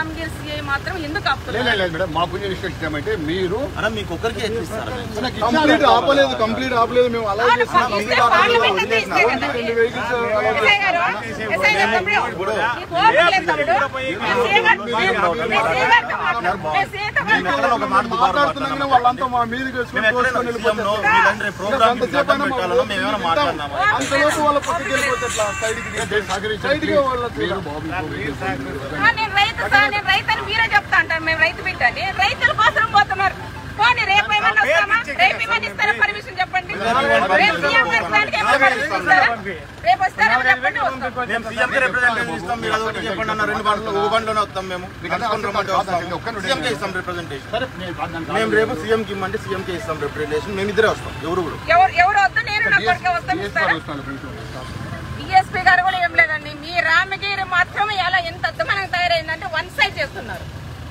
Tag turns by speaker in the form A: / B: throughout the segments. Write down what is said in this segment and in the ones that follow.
A: Ramagiri CI మాత్రం ఎందుకు
B: లేదు
A: ఆపుతున్నారు
B: లేదు మేడం మా పుణ్య ఇన్స్ట్రక్షన్ ఏమంటే మీరు
C: అన్న మీకు ఒక్కరికి ఎక్కిస్తారా
B: మనకి
D: కంప్లీట్
B: ఇచ్చారు.
D: ఆపలేదు కంప్లీట్ ఆపలేదు మేము అలా
A: అవును,
D: చేసినాం
A: పంపిస్తే
D: కంప్లీట్ ఆపలేదు
A: పార్లమెంట్ అంతా ఇస్తే కదా.
D: రెండు వెహికల్స్ అలా
A: ఎస్ఐ గారు, ఎస్ఐ గారు తమ్ముడు, నీకు ఓపిక లేదు తమ్ముడు. నేను సీఏ గారు- నేను సీఏ గారితో మాట్లాడు. నేను సీఏతో మాట్లాడు.
C: ఒక మాట
D: మాట్లాడుతున్నాగానే వాళ్ళంతా మా మీదకి
C: మేము
D: వేసుకొని
C: ఎక్కడ
D: తోసుకొని వెళ్ళిపోతారు.
C: సీఎంలో మీరందరూ ప్రోగ్రామ్
D: అంతసేపు అయినా మా
C: పెట్టాలో మేము ఏమైనా మాట్లాడినామా
D: అంతలోపు వాళ్ళ పక్కకి వెళ్ళిపోతే ఎట్లా సైడ్కి
B: దయచేసి సహకరించండి.
D: సైడ్కి వాళ్ళ
B: మీరు బాబు ఇంకో
A: ఆ, నేను రైతు సార్ నేను రైతు అని మీరే చెప్తా అంటారు మేము రైతు బిడ్డని రైతుల కోసం పోతున్నారు పోనీ రేపు ఏమన్నా వస్తామా రేపు ఏమన్నా ఇస్తారా పర్మిషన్ చెప్పండి రేపు సీఎం గారి ప్లాన్కి ఏమన్నా పర్మిషన్ ఇస్తారా రేపు వస్తారా చెప్పండి వస్తాం
C: మేము సీఎం కి రిప్రజెంటేషన్ ఇస్తాం మీరు అదొకటి చెప్పండి అన్న రెండు బండ్లు ఒక బండ్లోనే వస్తాం మేము కలుసుకొని రమ్మంటే వస్తాం సీఎం కే ఇస్తాం రిప్రజెంటేషన్
B: సరే నేను దాన్ని
C: మేము రేపు సీఎం కి ఇమ్మంటే సీఎం కే ఇస్తాం రిప్రజెంటేషన్ మేము ఇద్దరే వస్తాం ఎవరు కూడా
A: ఎవరు ఎవరు వద్దు నేను నా కొడుకే వస్తాం
B: డిఎస్పీ
A: ఇస్తారా
B: వస్తున్నాను కొంచెం.
A: డిఎస్పీ గారు కూడా ఏం లేదండి మీ రామగిరి మాత్రమే ఎలా ఎంత అర్థమనంగా తయారైందంటే వన్ సైడ్ చేస్తున్నారు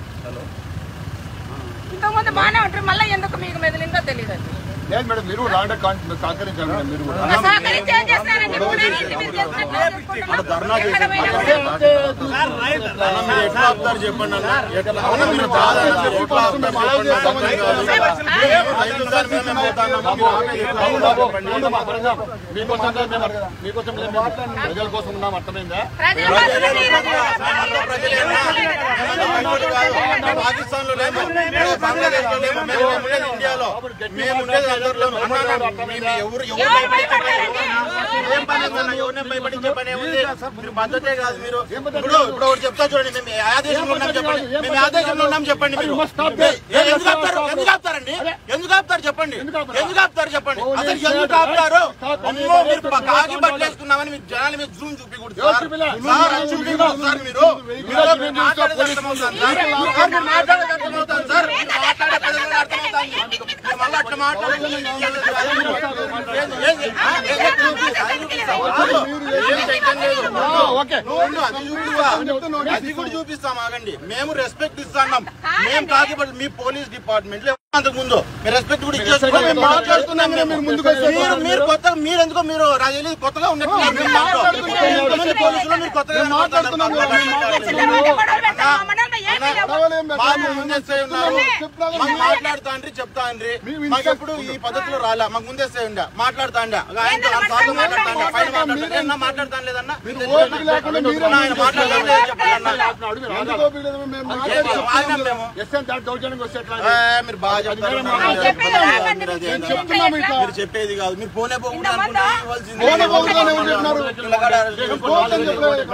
A: ఇంతకుముందు బాగానే ఉంటారు మళ్ళీ ఎందుకు మీకు మెదిలిందో తెలియదండి
B: లేదు మేడం మీరు రాండ సహకరించాలి మేడం మీరు కూడా
A: ఇంకా సహకరించి ఏం చేస్తారండి మూడేళ్ళ మీరు చేస్తున్నట్టు చేసుకుంటున్నారు.
C: ధర్నా
A: ఎక్కడ పోయినా సరే.
C: అన్న మీరు ఎట్లా ఆపుతారు చెప్పండి అన్న ఎట్లా అన్న మీరు బాధ అన్న మీరు ఎట్లా ఆపుతారు చెప్పండి అన్న. మేము రైతుల సార్ మేమే పోతాన్నాము. మీరు ఆపేది ఎట్లా
B: బాబు,
C: ఆపుతారు
B: బాబు,
C: చెప్పండి.
B: ఉండు మా ప్రజా. మీకోసం లేదు మేము అడగదా? మీకోసం లేదు మేము ప్రజల కోసం ఉన్నాం అర్థమైందా
A: ప్రజల కోసం మీరు
C: పాకిస్తాన్ లో లేము మేము బంగ్లాదేశ్ లో లేము మేము ఉండేది ఇండియాలో మేము ఉండేది అందరిలో ఎవరు ఎవరు
A: ఎవరు భయపడతారండి?
C: ఏం పని ఉందన్న? ఎవరిని భయపడించే పని ఏముంది మీరు పద్ధతే కాదు మీరు ఇప్పుడు ఇప్పుడు ఒకటి చెప్తా చూడండి మేము ఏ దేశంలో ఉన్నాం చెప్పండి మేము ఏ దేశంలో ఉన్నాం చెప్పండి మీరు ఏ- ఎందుకు ఆపుతారు ఎందుకు ఆపుతారండి ఎందుకు ఆపుతారు చెప్పండి ఎందుకు ఆపుతారు చెప్పండి అసలు ఎందుకు ఆపుతారు అమ్మో మీరు ప- కాకి బట్టలు వేసుకున్నామని మీరు జనాల మీద జూమ్ చూపించకూడదు సార్. సార్, అది చూపించకూడదు సార్ మీరు మీరు మీరు మాట్లాడేది అర్థమవుతుంది సార్. సార్, మీరు మాట్లాడేది అర్థమవుతుంది సార్. మీరు మాట్లాడే పద్ధతి అర్థమవుతుంది. మీరు మళ్ళీ అట్లా మాట్లాడండి. ఏంది? ఏంది? ఆ, ఏంది? కాదు. ఏం టెన్షన్ లేదు.
B: ఓకే
C: ఉండు, అది చూపిస్తా. అది కూడా చూపిస్తాం ఆగండి మేము రెస్పెక్ట్ ఇస్తున్నాం మేము కాకపోతే మీ పోలీస్ డిపార్ట్మెంట్ లో అంతకు ముందు మీరు రెస్పెక్ట్ కూడా ఇచ్చేస్తున్నాం మేము మాట్లాడుతున్నాం మేము ముందుకు మీరు మీరు కొత్తగా మీరు ఎందుకో మీరు నాకు తెలియదు కొత్తగా ఉన్నట్టు మీరు మాట్లాడుతున్నారు. ఎంతమంది పోలీసులు మీరు కొత్తగా మాట్లాడుతున్నారు బాబు ముందేస్తే ఉన్నారు మాకు మాట్లాడుతా అండ్రి చెప్తా అండ్రి మాకు ఎప్పుడు ఈ పద్ధతిలో రాలే మాకు ముందేస్తే ఉండే మాట్లాడుతా అండి ఆయన సార్లు మాట్లాడుతా అండి పైన మాట్లాడుతా నేను మాట్లాడతాను లేదన్నా
D: ఓపిక లేకుండా మీరే
C: ఆయన మాట్లాడతాను లేదు చెప్పండి అన్న
D: ఎందుకు ఓపిక లేదు? మేము మాట్లాడుతున్నాం.
C: ఆగినాం మేము
B: ఎస్ఎన్ దాటి దౌర్జన్యంగా వస్తే ఎట్లా
C: ఏ, మీరు బాగా చెప్తారు
D: నేను చెప్తున్నాం ఇట్లా
C: మీరు చెప్పేది కాదు మీరు పోనే పోకుండా
A: ఇంతమంది
C: అనుకుంటే ఇవ్వాల్సింది.
D: పోనీ పోకుండా ఎవరు చెప్పినారు?
C: పిల్లగాడు అరెస్ట్
D: పోతని చెప్పలేదు.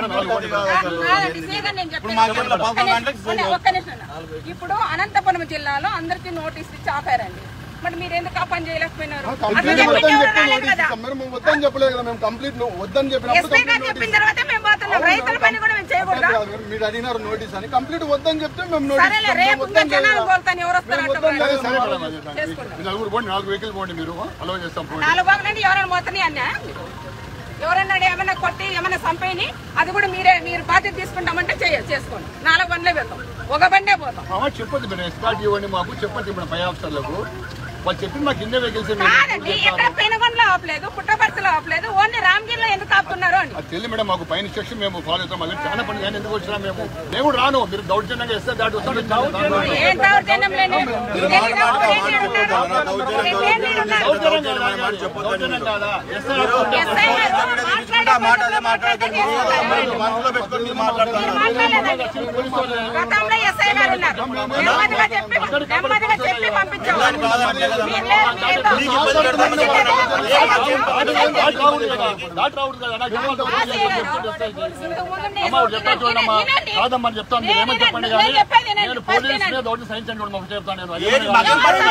C: ఇప్పుడు మాకేం లేదు. పదకొండు గంటలకు ఫోన్
A: ఇప్పుడు అనంతపురం జిల్లాలో అందరికి నోటీస్ ఇచ్చి ఆపారండి మరి మీరు ఎందుకు ఆ పని చేయలేకపోయినారు అట్లా
D: కంప్లీట్
A: చెప్పి
D: వద్దని
A: ఎవరు
D: చెప్పి
A: రాలేదు
D: నోటీస్
A: కదా
D: ఇస్తాం. మరి మేము వద్దని చెప్పలేదు కదా మేము కంప్లీట్ ను- వద్దని చెప్పినప్పుడు
A: ఎస్పీ గారు
D: కంప్లీట్
A: చెప్పిన
D: నోటీస్
A: తర్వాత మేము పోతున్నాం రైతుల పని కూడా మేము చేయకూడదా
D: కాదు, మీరు- మీరు అడిగినారు నోటీస్ అని కంప్లీట్ వద్దని చెప్తే మేము నోటీస్
A: సరేలే
D: ఇస్తాం.
A: రేపు
D: మేము
A: ఇంకా
D: వద్దని
A: జనాలు
D: చెప్పలేదు.
A: పోతాను ఎవరు వస్తారు
D: మేము
A: అట్ట
D: వద్దని
A: పోయి.
B: సరే మేడం అది దానికి.
A: చేసుకుందాం.
B: మీరు నలుగురు పోండి నాలుగు వెహికల్ పోండి మీరు అలో చేస్తాం పోండి
A: నాలుగు బాగులండి ఎవరైనా పోతాయి అన్న ఎవరన్నా ఏమైనా కొట్టి ఏమైనా చంపేని అది కూడా మీరే మీరు బాధ్యత తీసుకుంటామంటే చేయ చేసుకోండి నాలుగు బండ్లే వెళ్తాం ఒక బండే పోతాం
B: మామ చెప్పొద్దు మీరు ఎస్కాట్ ఇవ్వండి మాకు చెప్పొద్దు ఇప్పుడు పై ఆఫీసర్లకు వాళ్ళు చెప్పింది మాకు కింద వెహికల్స్
A: కాదండి ఎక్కడ పెనుగొండలో ఆపలేదు పుట్టపర్తిలో ఆపలేదు ఓన్లీ రామగిరిలో ఎందుకు ఆపుతున్నారు అని
B: అది తెలియదు మేడం మాకు పైన సెక్షన్ మేము ఫాలో అవుతాం మళ్ళీ చాలా పని కానీ ఎందుకు వచ్చినా మేము నేను కూడా రాను మీరు దౌర్జన్యంగా ఇస్తే దాటి వస్తాను
A: ఏం దౌర్జన్యం లేని తెలీదా? పోలీసులు ఉన్నారు. రిటైర్లు ఉన్నారు.
B: దౌర్జన్యం కాదా? దౌర్జన్యం కాదా? ఎస్ఐ
A: ఎస్ఐ గారు
C: తీసుకుంటే ఆ మాట అదే మాట్లాడకండి మీరు మనసులో పెట్టుకొని మీరు మాట్లాడుతున్నారు
A: గతంలో ఎస్ఐ గారు ఉన్నారు నెమ్మదిగా చెప్పి నెమ్మదిగా చెప్పి పంపించేవాళ్ళు మీరు లేదు, మీరేదో.
C: మీకు ఇబ్బంది పెడతామని
B: దాటి రావద్దు కదా దాటి రావద్దు కదా నాకు ఇవ్వాలి దౌర్జన్యం చెప్తుంటే వస్తాయి.
A: ఇంతకుముందు నేను
B: అమ్మ ఒకటి చెప్తా చూడమ్మా
A: వినండి.
B: కాదమ్మని చెప్తాను మీరు ఏమని చెప్పండి
A: నేను
B: కానీ
A: చెప్పేది వినండి.
B: నేను
A: ఫస్ట్
B: పోలీస్
A: వినండి.
B: మీద దౌర్జన్యం సహించండి కూడా మాకు చెప్తాను నేను
C: ఏంటి
B: అదేమని
C: మగం
B: కాదు.
C: పరువు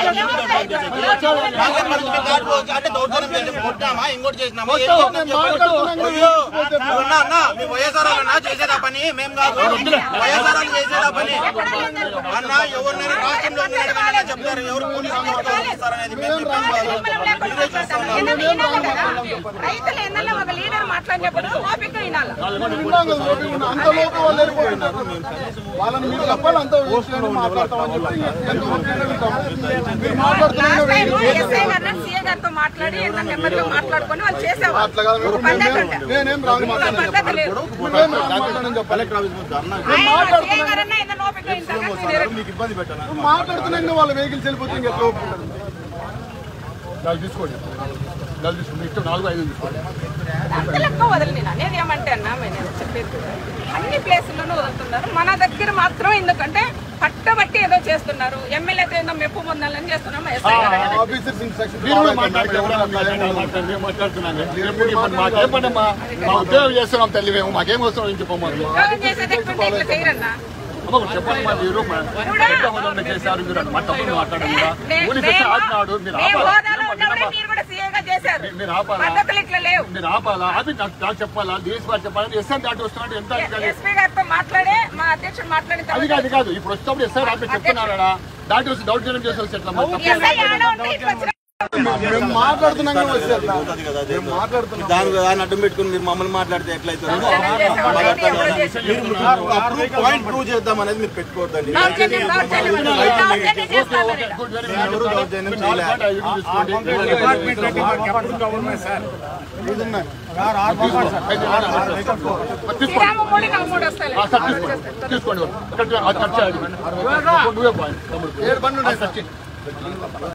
C: మగం పరువు మీకు కాదు. అంటే దౌర్జన్యం చేసి కొట్టామా ఇంకోటి చేసినామా ఏం
D: మొత్తం
C: చేసినాం
D: మేము
C: చెప్పండి.
D: మాట్లాడుతున్నాం
C: అయ్యో అన్నా అన్న మీ వైఎస్ఆర్ అన్న చేసేదా పని మేము కాదు వైఎస్ఆర్ వాళ్ళు చేసేదా పని అన్న ఎవరినైనా రాష్ట్రంలో ఉన్న వాళ్ళకన్నా చెప్తారు ఎవరు పోలీసులు ఇస్తారనేది మేము చెప్పాము కాదు. మీరే చూస్తున్నారు
A: నిన్న విన్నాను కదా, రైతులు ఎన్నెల్లో ఒక లీడర్ మాట్లాడినప్పుడు ఓపిక వినాలి వినాలా
D: విన్నాం కదా ఓపిక ఉన్నా. అంత లోపు వాళ్ళు వెళ్ళిపోతున్నారు వాళ్ళని మీరు చెప్పాలి అంత విషయాన్ని మాట్లాడతామని చెప్పి ఎంత ఓపికగా వింటాం. మీరు మాట్లాడుతున్నారు
A: లాస్ట్ టైం ఎస్ఐ గారు సీఏ గారితో మాట్లాడి ఎంత నెమ్మదిగా మాట్లాడుకొని వాళ్ళు చేసేవాళ్ళు
D: అట్లా కాదు
A: ఒక పద్ధతి ఉండే.
D: నేనేం రాంగ్
A: ఒక
D: మాట్లాడాను
A: పద్ధతి లేదు
D: నువ్వేం రాంగ్ మాట్లాడని చెప్పాలి
C: కలెక్టర్ ఆఫీస్ ముందు ధర్నా
A: ఆయన సీఏ గారన్నా ఇంత ఓపిక ఇంతగా మీరు
C: మీకు ఇబ్బంది పెట్టాను
D: నువ్వు మాట్లాడుతున్నాను వాళ్ళ వెహికల్స్ వెళ్ళిపోతే ఇంకెట్లా ఒప్పుకుంటారు
B: నాలుగు తీసుకోండి నాలుగు తీసుకోండి ఇష్టం నాలుగు ఐదు తీసుకోండి
A: అంత లెక్క వదిలి అనేది ఏమంటే అన్నా నేను చెప్పేది అన్ని ప్లేసుల్లోనూ వదులుతున్నారు మన దగ్గర మాత్రం ఎందుకంటే పట్టబట్టి ఏదో చేస్తున్నారు ఎమ్మెల్యేతో ఏదో మెప్పు పొందాలని చేస్తున్నాము ఎస్ఐ గారు అనేది.
D: ఆఫీసర్స్ ఇన్స్ట్రక్షన్
B: మీరు కూడా మాట్లాడితే ఎవరైనా మాట్లాడినా మాట్లాడి మేము మాట్లాడుతున్నాను మీరు ఎప్పుడు చెప్పండి మాకేం పడమ్మా మా ఉద్యోగం చేస్తున్నాం తల్లి మేము మాకేం వస్తున్నాం ఇంటి పోమాలి
A: ఉద్యోగం చేసేది ఎక్కువ ఇట్లా చేయరన్నా
B: అమ్మ చెప్పండి మా మీరు మా ఎంత హోదాలో చేశారు మీరు మా తప్పులు మాట్లాడండి కూడా ఊరి పెట్టి ఆడినాడు మీరు
A: మేము
B: ఆపాలా
A: హోదాలో ఉన్నప్పుడే మీరు కూడా సీఏగా చేశారు
B: మీరు ఆపాలా
A: పద్ధతులు ఇట్లా లేవు
B: మీరు ఆపాలా ఆపి నాకు నాకు చెప్పాలా దేశ్ వారు చెప్పాలా ఎస్ఎన్ దాటి వస్తున్నాడు ఎంత అధికారి?
A: ఎస్పీ గారితో మాట్లాడే మా అధ్యక్షుడు మాట్లాడిన
B: అది
A: తర్వాత
B: కాదు కాదు ఇప్పుడు వచ్చినప్పుడు ఎస్ఆర్ ఆపి చెప్తున్నారా దాటి వచ్చి డౌట్ చేయడం చేసి వచ్చి ఎట్లా మరి తప్పు
A: ఎస్ఐ ఆడ ఉంటే ఇట్లా వచ్చిన
D: మేము మాట్లాడుతున్నాం కదా వచ్చి అట్లా.
C: అవుతుంది కదా అదే
D: మేము మాట్లాడుతున్నాం
C: దాని దాన్ని అడ్డం పెట్టుకుని మీరు మమ్మల్ని మాట్లాడితే ఎట్లయితే పాయింట్ ప్రూవ్ చేద్దాం అనేది మీరు పెట్టుకోవద్దండి
A: దౌర్జన్యం, దౌర్జన్యం అని. దౌర్జన్యం చేస్తాను నేను.
B: గుడ్ వెరీ
C: మేము ఎవరు దౌర్జన్యం
B: గుడ్ నాలుగు
C: చేయలే.
B: పాట ఐదు తీసుకోండి తీసుకోండి
A: శ్రీరామ మూడు నాకు మూడు వస్తాయి
B: ఆ, సార్ తీసుకోండి తీసుకోండి అక్కడ అది ఖర్చు అయ్యింది. నువ్వే పాయింట్ తమ్ముడు.
D: ఏడు బండ్లు ఉన్నాయి
B: ఖర్చు.